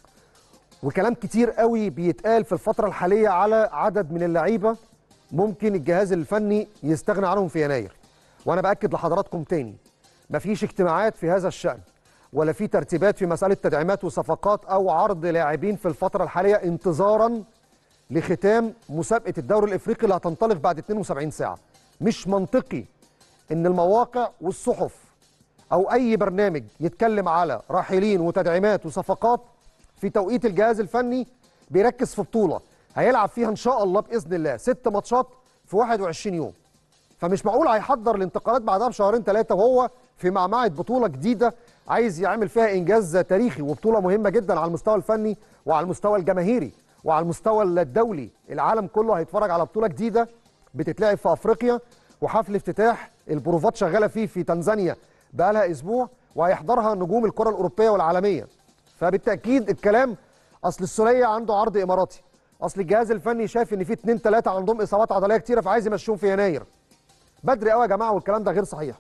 وكلام كتير قوي بيتقال في الفتره الحاليه على عدد من اللعيبه ممكن الجهاز الفني يستغنى عنهم في يناير وانا باكد لحضراتكم تاني مفيش اجتماعات في هذا الشان ولا في ترتيبات في مساله تدعيمات وصفقات او عرض لاعبين في الفتره الحاليه انتظارا لختام مسابقه الدوري الافريقي اللي هتنطلق بعد 72 ساعه مش منطقي ان المواقع والصحف او اي برنامج يتكلم على راحلين وتدعيمات وصفقات في توقيت الجهاز الفني بيركز في بطوله هيلعب فيها ان شاء الله باذن الله ست ماتشات في 21 يوم فمش معقول هيحضر الانتقالات بعدها بشهرين ثلاثه وهو في معمعه بطوله جديده عايز يعمل فيها انجاز تاريخي وبطوله مهمه جدا على المستوى الفني وعلى المستوى الجماهيري وعلى المستوى الدولي العالم كله هيتفرج على بطوله جديده بتتلعب في افريقيا وحفل افتتاح البروفات شغاله فيه في تنزانيا بقى لها اسبوع وهيحضرها نجوم الكره الاوروبيه والعالميه فبالتاكيد الكلام اصل السوليه عنده عرض اماراتي اصل الجهاز الفني شايف ان في اتنين تلاته عندهم اصابات عضليه كتيره فعايز يمشيهم في يناير بدري قوي يا جماعه والكلام ده غير صحيح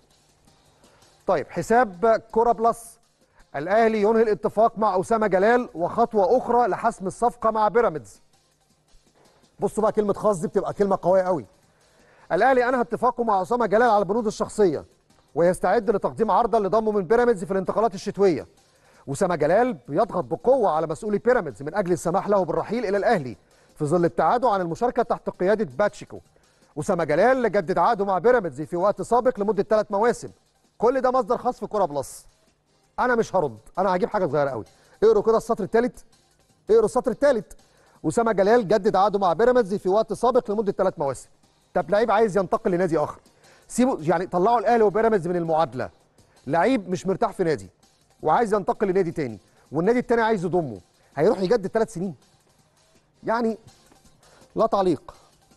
طيب حساب كوره بلس الاهلي ينهي الاتفاق مع اسامه جلال وخطوه اخرى لحسم الصفقه مع بيراميدز بصوا بقى كلمه خاص دي بتبقى كلمه قويه قوي الاهلي انهى اتفاقه مع اسامه جلال على البنود الشخصيه ويستعد لتقديم عرضا لضمه من بيراميدز في الانتقالات الشتويه اسامه جلال بيضغط بقوه على مسؤولي بيراميدز من اجل السماح له بالرحيل الى الاهلي في ظل ابتعاده عن المشاركه تحت قياده باتشيكو اسامه جلال جدد عقده مع بيراميدز في وقت سابق لمده ثلاث مواسم كل ده مصدر خاص في كوره بلس انا مش هرد انا هجيب حاجه صغيره قوي اقروا كده السطر الثالث اقروا السطر الثالث اسامه جلال جدد عقده مع بيراميدز في وقت سابق لمده ثلاث مواسم طب لعيب عايز ينتقل لنادي اخر سيبوا يعني طلعوا الاهلي وبيراميدز من المعادله لعيب مش مرتاح في نادي وعايز ينتقل لنادي تاني والنادي التاني عايز يضمه هيروح يجدد ثلاث سنين يعني لا تعليق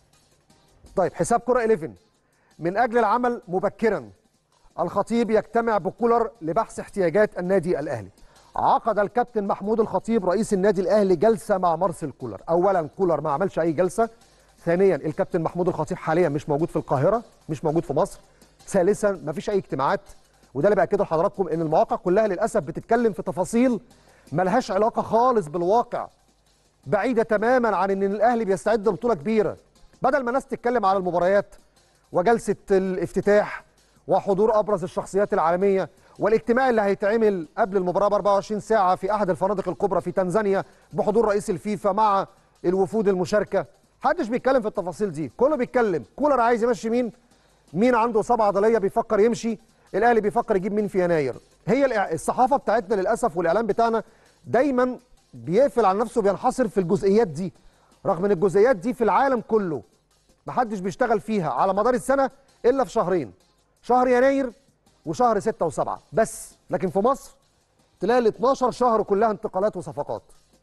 طيب حساب كرة 11 من أجل العمل مبكرا الخطيب يجتمع بكولر لبحث احتياجات النادي الأهلي عقد الكابتن محمود الخطيب رئيس النادي الأهلي جلسة مع مارسيل كولر أولا كولر ما عملش أي جلسة ثانيا الكابتن محمود الخطيب حاليا مش موجود في القاهرة مش موجود في مصر ثالثا ما فيش أي اجتماعات وده اللي باكده لحضراتكم ان المواقع كلها للاسف بتتكلم في تفاصيل ملهاش علاقه خالص بالواقع بعيده تماما عن ان الاهلي بيستعد لبطوله كبيره بدل ما الناس تتكلم على المباريات وجلسه الافتتاح وحضور ابرز الشخصيات العالميه والاجتماع اللي هيتعمل قبل المباراه ب 24 ساعه في احد الفنادق الكبرى في تنزانيا بحضور رئيس الفيفا مع الوفود المشاركه محدش بيتكلم في التفاصيل دي كله بيتكلم كولر عايز يمشي مين مين عنده اصابه عضليه بيفكر يمشي الاهلي بيفكر يجيب مين في يناير هي الصحافه بتاعتنا للاسف والاعلام بتاعنا دايما بيقفل على نفسه بينحصر في الجزئيات دي رغم ان الجزئيات دي في العالم كله محدش بيشتغل فيها على مدار السنه الا في شهرين شهر يناير وشهر 6 و7 بس لكن في مصر تلاقي ال 12 شهر كلها انتقالات وصفقات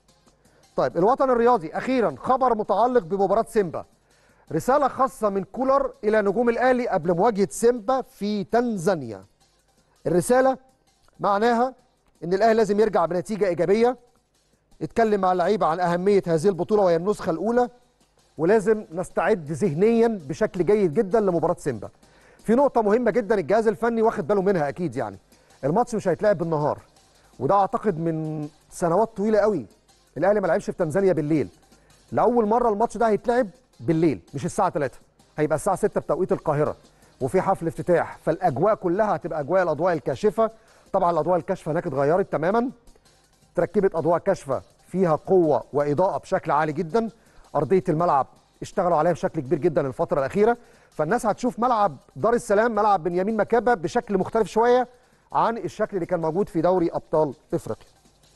طيب الوطن الرياضي اخيرا خبر متعلق بمباراه سيمبا رسالة خاصة من كولر إلى نجوم الأهلي قبل مواجهة سيمبا في تنزانيا. الرسالة معناها إن الأهلي لازم يرجع بنتيجة إيجابية. اتكلم مع اللعيبة عن أهمية هذه البطولة وهي النسخة الأولى ولازم نستعد ذهنيا بشكل جيد جدا لمباراة سيمبا. في نقطة مهمة جدا الجهاز الفني واخد باله منها أكيد يعني. الماتش مش هيتلعب بالنهار وده أعتقد من سنوات طويلة قوي. الأهلي ما لعبش في تنزانيا بالليل. لأول مرة الماتش ده هيتلعب بالليل مش الساعه 3 هيبقى الساعه 6 بتوقيت القاهره وفي حفل افتتاح فالاجواء كلها هتبقى اجواء الاضواء الكاشفه طبعا الاضواء الكاشفه هناك اتغيرت تماما تركبت اضواء كاشفه فيها قوه واضاءه بشكل عالي جدا ارضيه الملعب اشتغلوا عليها بشكل كبير جدا الفتره الاخيره فالناس هتشوف ملعب دار السلام ملعب بنيامين مكابه بشكل مختلف شويه عن الشكل اللي كان موجود في دوري ابطال افريقيا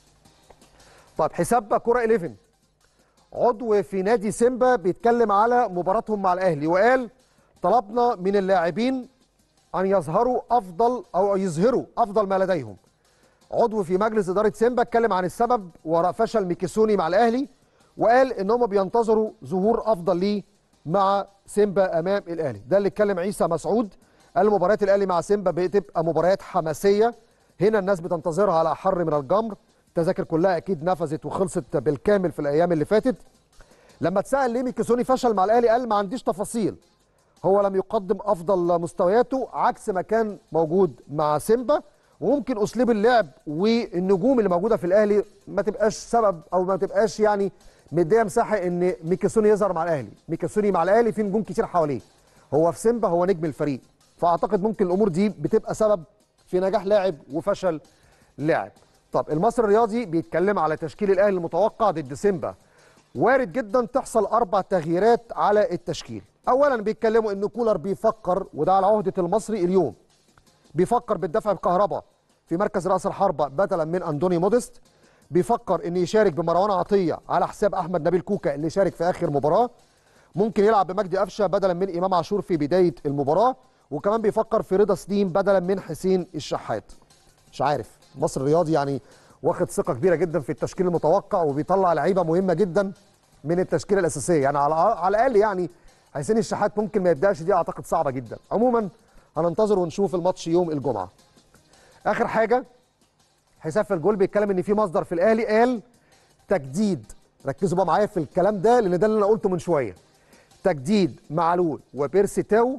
طيب حساب كره 11 عضو في نادي سيمبا بيتكلم على مباراتهم مع الاهلي وقال طلبنا من اللاعبين ان يظهروا افضل او يظهروا افضل ما لديهم عضو في مجلس اداره سيمبا اتكلم عن السبب وراء فشل ميكيسوني مع الاهلي وقال ان هم بينتظروا ظهور افضل ليه مع سيمبا امام الاهلي ده اللي اتكلم عيسى مسعود قال مباريات الاهلي مع سيمبا بتبقى مباريات حماسيه هنا الناس بتنتظرها على حر من الجمر التذاكر كلها اكيد نفذت وخلصت بالكامل في الايام اللي فاتت لما اتسال ليه ميكيسوني فشل مع الاهلي قال ما عنديش تفاصيل هو لم يقدم افضل مستوياته عكس ما كان موجود مع سيمبا وممكن اسلوب اللعب والنجوم اللي موجوده في الاهلي ما تبقاش سبب او ما تبقاش يعني مديه مساحه ان ميكيسوني يظهر مع الاهلي ميكيسوني مع الاهلي في نجوم كتير حواليه هو في سيمبا هو نجم الفريق فاعتقد ممكن الامور دي بتبقى سبب في نجاح لاعب وفشل لاعب طب المصري الرياضي بيتكلم على تشكيل الاهلي المتوقع ضد سيمبا وارد جدا تحصل اربع تغييرات على التشكيل اولا بيتكلموا ان كولر بيفكر وده على عهده المصري اليوم بيفكر بالدفع بكهرباء في مركز راس الحربه بدلا من اندوني موديست بيفكر ان يشارك بمروان عطيه على حساب احمد نبيل كوكا اللي شارك في اخر مباراه ممكن يلعب بمجدي قفشه بدلا من امام عاشور في بدايه المباراه وكمان بيفكر في رضا سليم بدلا من حسين الشحات مش عارف مصر الرياضي يعني واخد ثقه كبيره جدا في التشكيل المتوقع وبيطلع لعيبه مهمه جدا من التشكيله الاساسيه يعني على على الاقل يعني حسين الشحات ممكن ما يبداش دي اعتقد صعبه جدا عموما هننتظر ونشوف الماتش يوم الجمعه اخر حاجه حساب في الجول بيتكلم ان في مصدر في الاهلي قال تجديد ركزوا بقى معايا في الكلام ده لان ده اللي انا قلته من شويه تجديد معلول وبيرسي تاو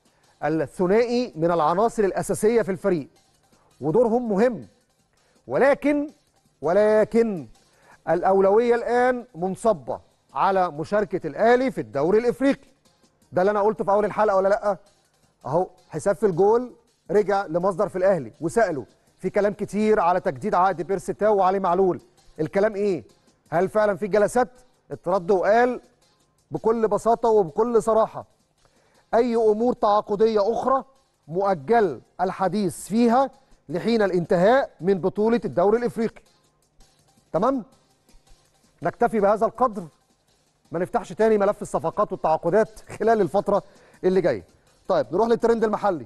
الثنائي من العناصر الاساسيه في الفريق ودورهم مهم ولكن ولكن الاولويه الان منصبه على مشاركه الاهلي في الدوري الافريقي ده اللي انا قلته في اول الحلقه ولا لا اهو حساب في الجول رجع لمصدر في الاهلي وساله في كلام كتير على تجديد عقد بيرسي تاو وعلي معلول الكلام ايه هل فعلا في جلسات اترد وقال بكل بساطه وبكل صراحه اي امور تعاقديه اخرى مؤجل الحديث فيها لحين الانتهاء من بطوله الدوري الافريقي تمام نكتفي بهذا القدر ما نفتحش تاني ملف الصفقات والتعاقدات خلال الفتره اللي جايه طيب نروح للترند المحلي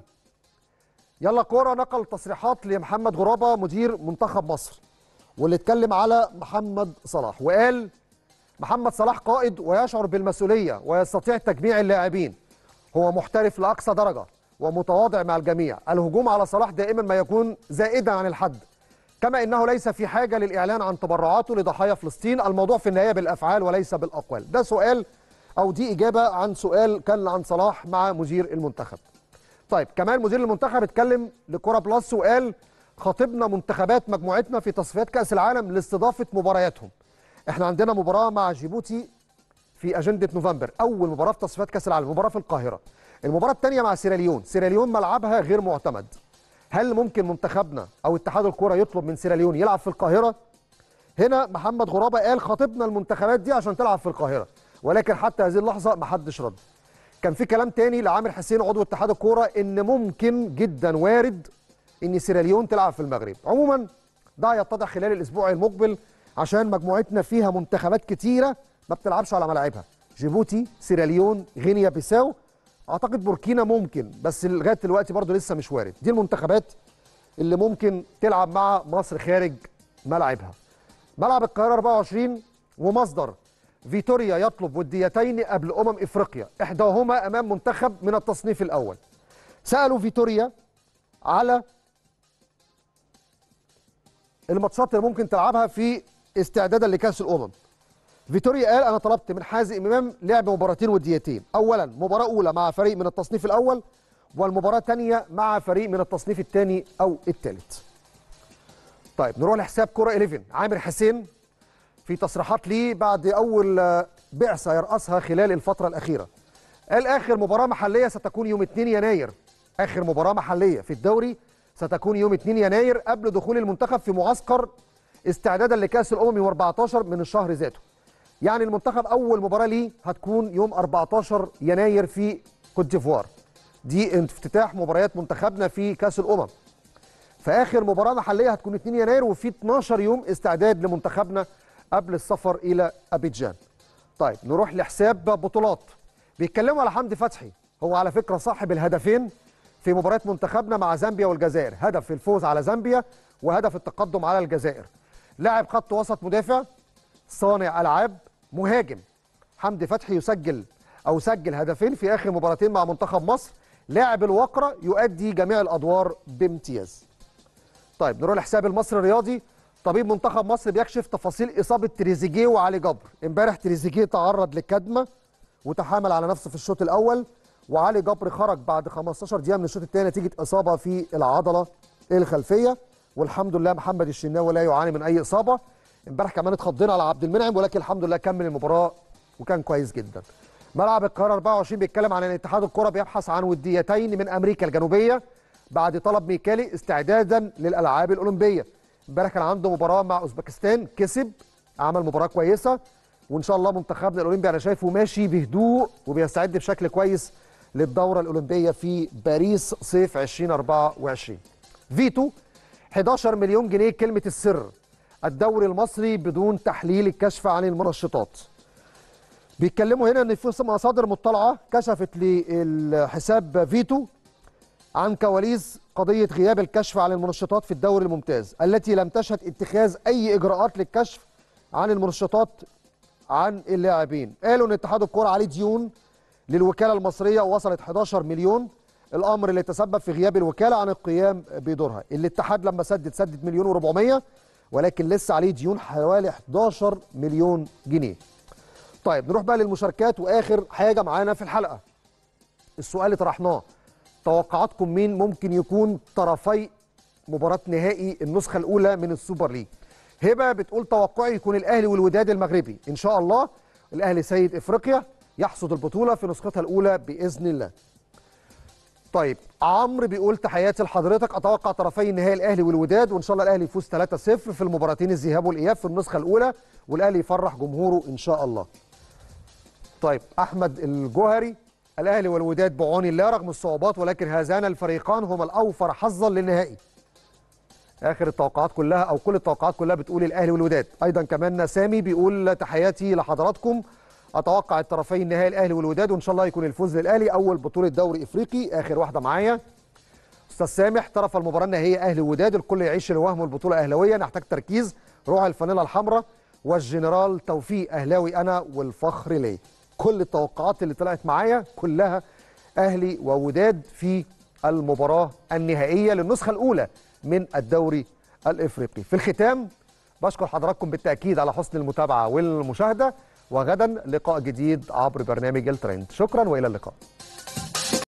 يلا كوره نقل تصريحات لمحمد غرابه مدير منتخب مصر واللي اتكلم على محمد صلاح وقال محمد صلاح قائد ويشعر بالمسؤوليه ويستطيع تجميع اللاعبين هو محترف لاقصى درجه ومتواضع مع الجميع الهجوم على صلاح دائما ما يكون زائدا عن الحد كما انه ليس في حاجه للاعلان عن تبرعاته لضحايا فلسطين الموضوع في النهايه بالافعال وليس بالاقوال ده سؤال او دي اجابه عن سؤال كان عن صلاح مع مدير المنتخب طيب كمان مدير المنتخب اتكلم لكوره بلس وقال خاطبنا منتخبات مجموعتنا في تصفيات كاس العالم لاستضافه مبارياتهم احنا عندنا مباراه مع جيبوتي في اجنده نوفمبر اول مباراه في تصفيات كاس العالم مباراه في القاهره المباراه الثانيه مع سيراليون سيراليون ملعبها غير معتمد هل ممكن منتخبنا او اتحاد الكره يطلب من سيراليون يلعب في القاهره هنا محمد غرابه قال خاطبنا المنتخبات دي عشان تلعب في القاهره ولكن حتى هذه اللحظه ما حدش رد كان في كلام تاني لعامر حسين عضو اتحاد الكوره ان ممكن جدا وارد ان سيراليون تلعب في المغرب عموما ده هيتضح خلال الاسبوع المقبل عشان مجموعتنا فيها منتخبات كتيره ما بتلعبش على ملاعبها جيبوتي سيراليون غينيا بيساو اعتقد بوركينا ممكن بس لغايه دلوقتي برضه لسه مش وارد دي المنتخبات اللي ممكن تلعب مع مصر خارج ملعبها ملعب القاهره 24 ومصدر فيتوريا يطلب وديتين قبل امم افريقيا احداهما امام منتخب من التصنيف الاول سالوا فيتوريا على الماتشات اللي ممكن تلعبها في استعدادا لكاس الامم فيتوريا قال انا طلبت من حازم امام لعب مباراتين وديتين اولا مباراه اولى مع فريق من التصنيف الاول والمباراه الثانيه مع فريق من التصنيف الثاني او الثالث طيب نروح لحساب كوره 11 عامر حسين في تصريحات ليه بعد اول بعثه يرأسها خلال الفتره الاخيره قال اخر مباراه محليه ستكون يوم 2 يناير اخر مباراه محليه في الدوري ستكون يوم 2 يناير قبل دخول المنتخب في معسكر استعدادا لكاس الامم يوم 14 من الشهر ذاته يعني المنتخب اول مباراه ليه هتكون يوم 14 يناير في كوت ديفوار دي افتتاح مباريات منتخبنا في كاس الامم فاخر مباراه محليه هتكون 2 يناير وفي 12 يوم استعداد لمنتخبنا قبل السفر الى ابيجان طيب نروح لحساب بطولات بيتكلموا على حمدي فتحي هو على فكره صاحب الهدفين في مباراه منتخبنا مع زامبيا والجزائر هدف الفوز على زامبيا وهدف التقدم على الجزائر لاعب خط وسط مدافع صانع العاب مهاجم حمدي فتحي يسجل او سجل هدفين في اخر مباراتين مع منتخب مصر لاعب الوقرة يؤدي جميع الادوار بامتياز طيب نروح لحساب المصري الرياضي طبيب منتخب مصر بيكشف تفاصيل اصابه تريزيجيه وعلي جبر امبارح تريزيجيه تعرض لكدمه وتحامل على نفسه في الشوط الاول وعلي جبر خرج بعد 15 دقيقه من الشوط الثاني نتيجه اصابه في العضله الخلفيه والحمد لله محمد الشناوي لا يعاني من اي اصابه امبارح كمان اتخضينا على عبد المنعم ولكن الحمد لله كمل المباراه وكان كويس جدا ملعب القاهره 24 بيتكلم عن ان اتحاد الكره بيبحث عن وديتين من امريكا الجنوبيه بعد طلب ميكالي استعدادا للالعاب الاولمبيه امبارح كان عنده مباراه مع اوزبكستان كسب عمل مباراه كويسه وان شاء الله منتخبنا الاولمبي انا شايفه ماشي بهدوء وبيستعد بشكل كويس للدوره الاولمبيه في باريس صيف 2024 فيتو 11 مليون جنيه كلمه السر الدوري المصري بدون تحليل الكشف عن المنشطات بيتكلموا هنا ان في مصادر مطلعه كشفت للحساب فيتو عن كواليس قضيه غياب الكشف عن المنشطات في الدوري الممتاز التي لم تشهد اتخاذ اي اجراءات للكشف عن المنشطات عن اللاعبين قالوا ان اتحاد الكره عليه ديون للوكاله المصريه وصلت 11 مليون الامر اللي تسبب في غياب الوكاله عن القيام بدورها الاتحاد لما سدد سدد مليون و400 ولكن لسه عليه ديون حوالي 11 مليون جنيه طيب نروح بقى للمشاركات واخر حاجه معانا في الحلقه السؤال اللي طرحناه توقعاتكم مين ممكن يكون طرفي مباراه نهائي النسخه الاولى من السوبر ليج هبه بتقول توقعي يكون الاهلي والوداد المغربي ان شاء الله الاهلي سيد افريقيا يحصد البطوله في نسختها الاولى باذن الله طيب عمرو بيقول تحياتي لحضرتك اتوقع طرفي النهائي الاهلي والوداد وان شاء الله الاهلي يفوز 3-0 في المباراتين الذهاب والاياب في النسخه الاولى والاهلي يفرح جمهوره ان شاء الله طيب احمد الجوهري الاهلي والوداد بعون الله رغم الصعوبات ولكن هذان الفريقان هما الاوفر حظا للنهائي اخر التوقعات كلها او كل التوقعات كلها بتقول الاهلي والوداد ايضا كمان سامي بيقول تحياتي لحضراتكم اتوقع الطرفين النهائي الاهلي والوداد وان شاء الله يكون الفوز للاهلي اول بطوله دوري افريقي اخر واحده معايا استاذ سامح طرف المباراه النهائيه اهلي ووداد الكل يعيش الوهم البطوله اهلاويه نحتاج تركيز روح الفانيلا الحمراء والجنرال توفيق اهلاوي انا والفخر ليه كل التوقعات اللي طلعت معايا كلها اهلي ووداد في المباراه النهائيه للنسخه الاولى من الدوري الافريقي في الختام بشكر حضراتكم بالتاكيد على حسن المتابعه والمشاهده وغدا لقاء جديد عبر برنامج الترند شكرا والى اللقاء